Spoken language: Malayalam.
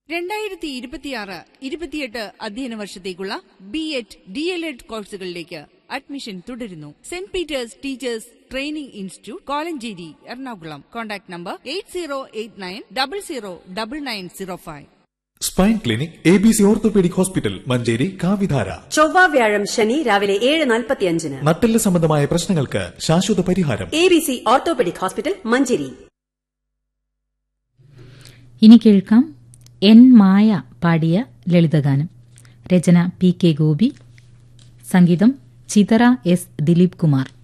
രണ്ടായിരത്തി ഇരുപത്തിയാറ് ഇരുപത്തിയെട്ട് അധ്യയന വർഷത്തേക്കുള്ള B Ed D El Ed കോഴ്സുകളിലേക്ക് അഡ്മിഷൻ തുടരുന്നു saint Peter's teachers training institute Kolenchery Ernakulam contact number eight zero eight nine double zero double nine zero five spine clinic A B C orthopaedic hospital Manjeri കാവിധാര ചൊവ്വ വ്യാഴം ശനി രാവിലെ ഏഴ് നാൽപ്പത്തിയഞ്ചിന് നട്ടെല്ല് സംബന്ധമായ പ്രശ്നങ്ങൾക്ക് ശാശ്വത പരിഹാരം A B C orthopaedic hospital Manjeri ഇനി കേൾക്കാം എൻ മായ പാടിയ ലളിതഗാനം രചന പി കെ ഗോപി സംഗീതം ചിതറ എസ് ദിലീപ് കുമാർ